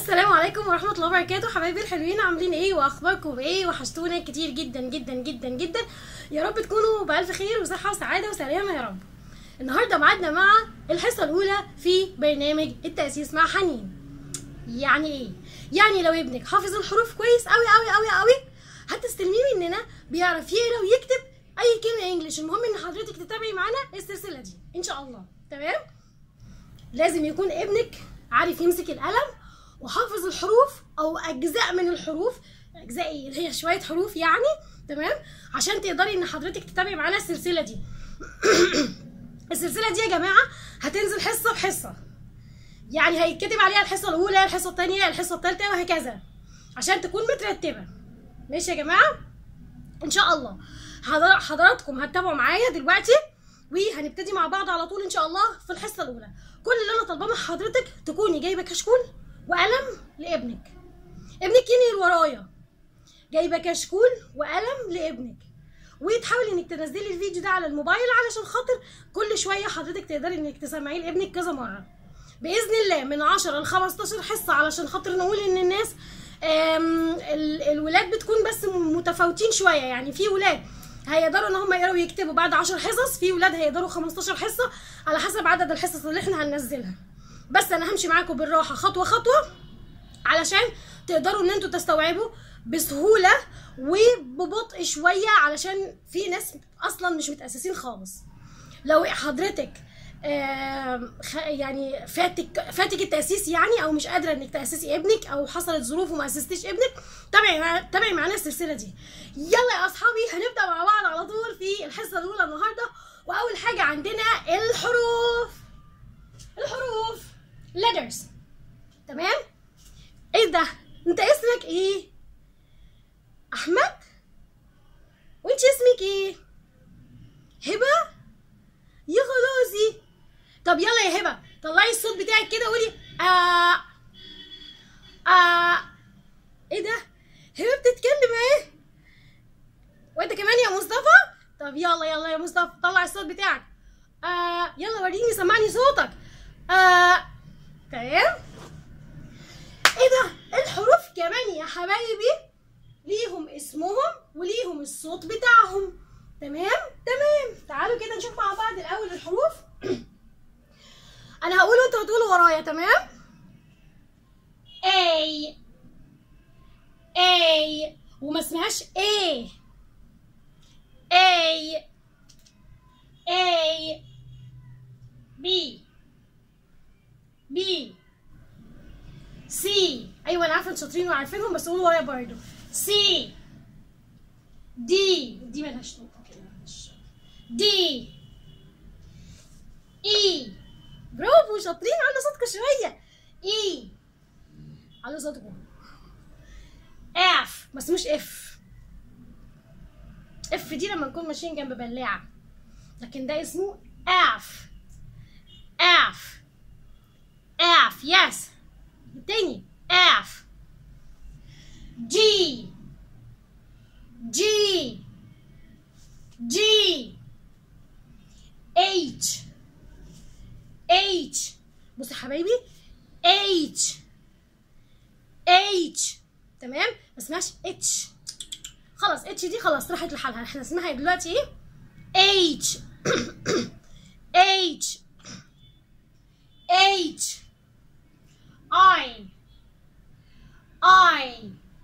السلام عليكم ورحمة الله وبركاته حبايبي الحلوين عاملين ايه واخباركم ايه وحشتونا كتير جدا جدا جدا جدا يا رب تكونوا بألف خير وصحة وسعادة وسلامة يا رب النهاردة معادنا مع الحصة الأولى في برنامج التأسيس مع حنين يعني ايه؟ يعني لو ابنك حافظ الحروف كويس قوي قوي قوي قوي هتستلميه مننا بيعرف يقرا ويكتب اي كلمة انجلش المهم ان حضرتك تتابعي معانا السلسلة دي ان شاء الله تمام؟ لازم يكون ابنك عارف يمسك القلم وحافظ الحروف او اجزاء من الحروف اجزاء ايه اللي هي شويه حروف يعني تمام عشان تقدري ان حضرتك تتابعي معانا السلسله دي السلسله دي يا جماعه هتنزل حصه بحصه يعني هيتكتب عليها الحصه الاولى الحصه الثانيه الحصه الثالثه وهكذا عشان تكون مترتبه ماشي يا جماعه ان شاء الله حضر- حضراتكم هتتابعوا معايا دلوقتي وهنبتدي مع بعض على طول ان شاء الله في الحصه الاولى كل اللي انا طالباه من حضرتك تكوني جايبه كشكول وقلم لابنك ابنك ينقل ورايا جايبه كشكول وقلم لابنك وتحاولي انك تنزلي الفيديو ده على الموبايل علشان خاطر كل شويه حضرتك تقدري انك تسمعيه لابنك كذا مره باذن الله من 10 ل 15 حصه علشان خاطر نقول ان الناس آم، ال- الولاد بتكون بس متفاوتين شويه يعني في ولاد هيقدروا ان هم يقروا ويكتبوا بعد 10 حصص في ولاد هيقدروا 15 حصه على حسب عدد الحصص اللي احنا هننزلها بس انا همشي معاكم بالراحه خطوه خطوه علشان تقدروا ان انتوا تستوعبوا بسهوله وببطء شويه علشان في ناس اصلا مش متاسسين خالص لو حضرتك آم، خ- يعني فاتك فاتك التاسيس يعني او مش قادره انك تاسسي ابنك او حصلت ظروف وما اسستيش ابنك تابعي مع- تابعي معانا السلسله دي يلا يا اصحابي هنبدا مع بعض على طول في الحصه الاولى النهارده واول حاجه عندنا الحروف الحروف letters تمام ايه ده انت اسمك ايه احمد وانت اسمك ايه هبه يا خلاصي طب يلا يا هبه طلعي الصوت بتاعك كده وقولي آه آه ايه ده هبه بتتكلم ايه وانت كمان يا مصطفى طب يلا يلا يا مصطفى طلع الصوت بتاعك آه يلا وريني سمعني صوتك آه تمام ايه ده الحروف كمان يا حبايبي ليهم اسمهم وليهم الصوت بتاعهم تمام تمام تعالوا كده نشوف مع بعض الاول الحروف انا هقول وانت هتقولوا ورايا تمام A A وما اسمهاش A A A B B C ايوه انا عارفه انتوا شاطرين وعارفينهم بس قولوا ورايا برضه C D دي ملهاش نقطه كده ملهاش D E برافو شاطرين علوا صوتكم شويه E علوا صوتكم F ما اسموش F F دي لما نكون ماشيين جنب بلاعه لكن ده اسمه F F F yes التاني F G G G H H بصوا يا حبايبي H H تمام ما اسمهاش H خلاص H دي خلاص راحت لحالها احنا اسمها دلوقتي ايه H H H I I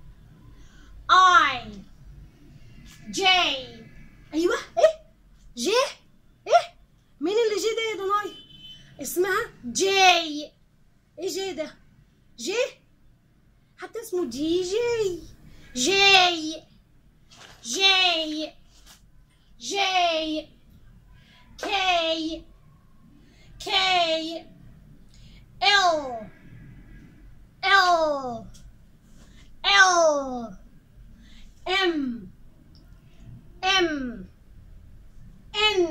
I J ايوه ايه ج ايه مين اللي جي ده يا دناي اسمها جي ايه جي ده جي حتى اسمه دي جي جي جي جي كي كي L L L M M N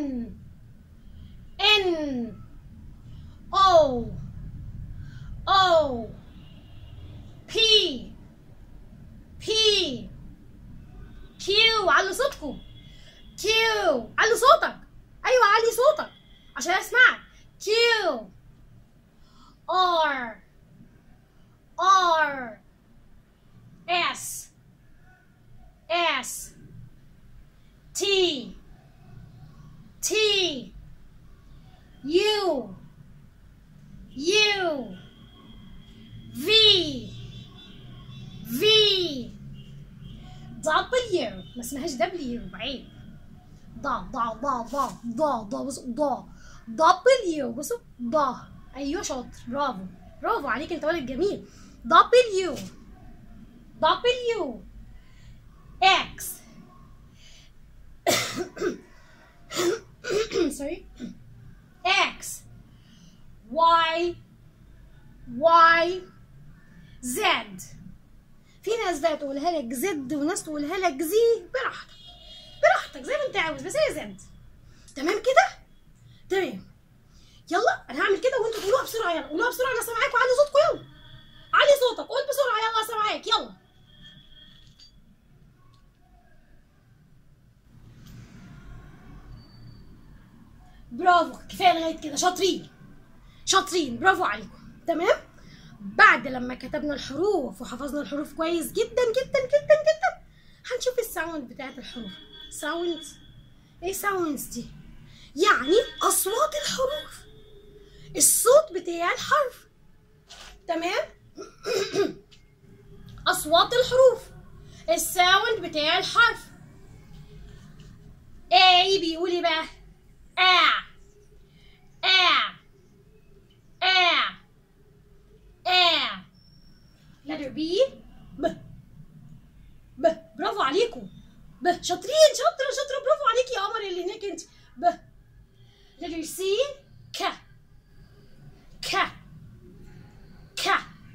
N O O P P Q علوا صوتكم Q علوا صوتك ايوه علي صوتك عشان اسمعك Q R R دبليو ما اسمهاش دبليو عيب ضا ضا ضا ضا ضا ضا بص ضا دبليو بصوا ضا ايوه شاطر برافو برافو عليك انت ولد جميل دبليو دبليو اكس sorry x y y z في ناس بقى تقولها لك زد وناس تقولها لك زي براحتك براحتك زي ما انت عاوز بس هي زد تمام كده تمام يلا انا هعمل كده وانتوا تقولوها بسرعه يلا قولوها بسرعه انا سامعاك وعلي صوتكم يلا علي صوتك قول بسرعه يلا سامعاك يلا برافو كفايه لغايه كده شاطرين شاطرين برافو عليكم تمام بعد لما كتبنا الحروف وحفظنا الحروف كويس جدا جدا جدا جدا هنشوف الساوند بتاعت الحروف ساوند ايه ساوندز دي يعني اصوات الحروف الصوت بتاع الحرف تمام اصوات الحروف الساوند بتاع الحرف ايه بيقول ايه بقى آ آ آ آ letter B ب ب برافو عليكم ب شاطرين شاطرة شاطرة برافو عليكي يا قمر اللي هناك انت ب letter C ك ك ك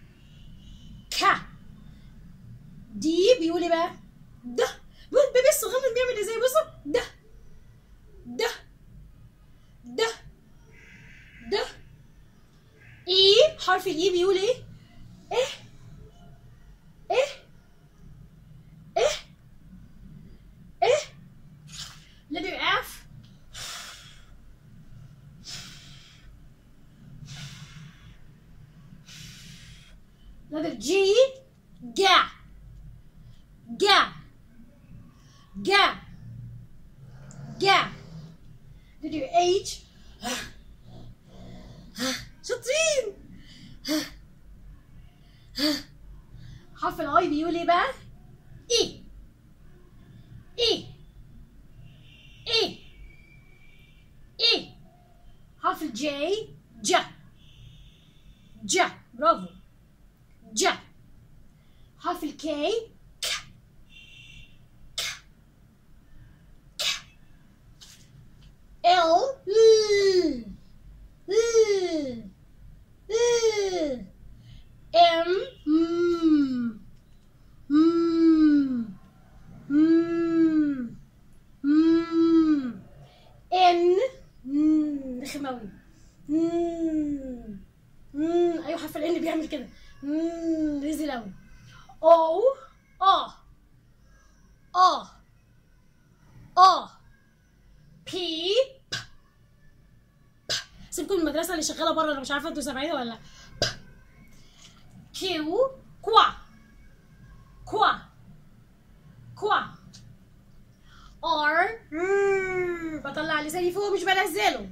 ك دي بيقول ايه بقى ده بيبي الصغنن بيعمل ازاي بصوا ده ده ده ده اي حرف الاي بيقول ايه ايه ايه ايه ايه letter F letter G جا جا جا جا letter H شاطرين حرف الاي بيقول ايه بقى اي اي اي اي حرف الجي جا جا برافو جا حرف الكي ك ك ك ال ل ل ل ام م م م م ان م رخم اوي م م ايوه حرف الان بيعمل كده م رزل اوي او اه اه اه بي سيبكم من المدرسه اللي شغاله بره انا مش عارفه انتوا سامعينها ولا لا كيو كوا كوا كوا ار بطلع لساني فوق مش بنزله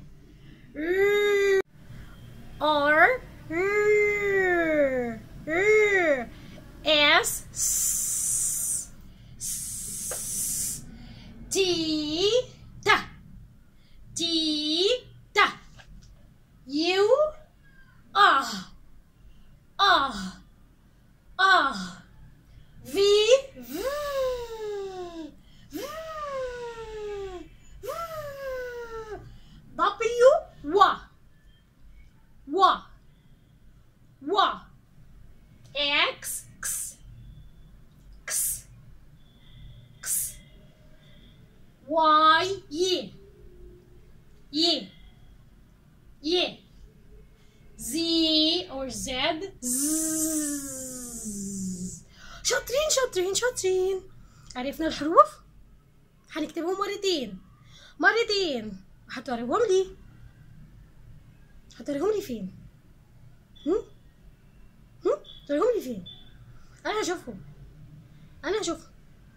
ار اس تي تا تي تا يو اه اه اه في دبليو وا وا وا اكس كس كس كس واي ي ي ي Z or Z زز. شاطرين شاطرين شاطرين عرفنا الحروف هنكتبهم مرتين مرتين هتوريهم لي هتوريهم لي فين هم هم هتوريهم لي فين انا هشوفهم انا هشوفهم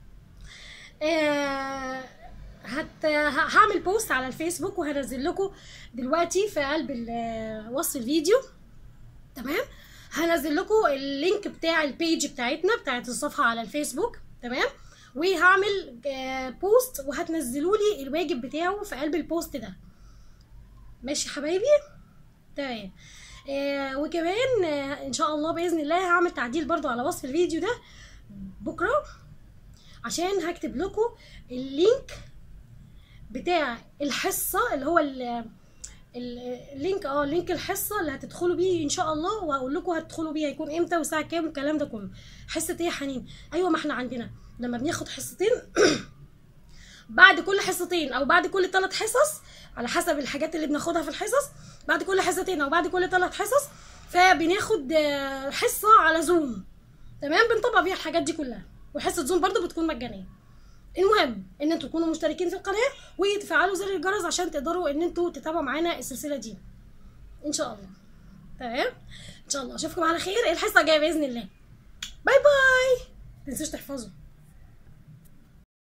آه هت... ه- هعمل بوست على الفيسبوك وهنزل لكم دلوقتي في قلب ال- وصف الفيديو تمام هنزل لكم اللينك بتاع البيج بتاعتنا بتاعت الصفحه على الفيسبوك تمام وهعمل آه، بوست وهتنزلوا لي الواجب بتاعه في قلب البوست ده ماشي يا حبايبي تمام آه وكمان آه ان شاء الله باذن الله هعمل تعديل برضو على وصف الفيديو ده بكره عشان هكتب لكم اللينك بتاع الحصه اللي هو ال- ال- اللينك اه لينك الحصه اللي هتدخلوا بيه ان شاء الله وهقول لكم هتدخلوا بيه هيكون امتى والساعه كام والكلام ده كله حصه ايه يا حنين ايوه ما احنا عندنا لما بناخد حصتين بعد كل حصتين او بعد كل ثلاث حصص على حسب الحاجات اللي بناخدها في الحصص بعد كل حصتين او بعد كل ثلاث حصص فبناخد آه، حصه على زوم تمام بنطبق بيها الحاجات دي كلها وحصه زوم برضو بتكون مجانيه المهم ان انتوا تكونوا مشتركين في القناه وتفعلوا زر الجرس عشان تقدروا ان انتوا تتابعوا معانا السلسله دي ان شاء الله تمام ان شاء الله اشوفكم على خير الحصه الجايه باذن الله باي باي متنسوش تحفظوا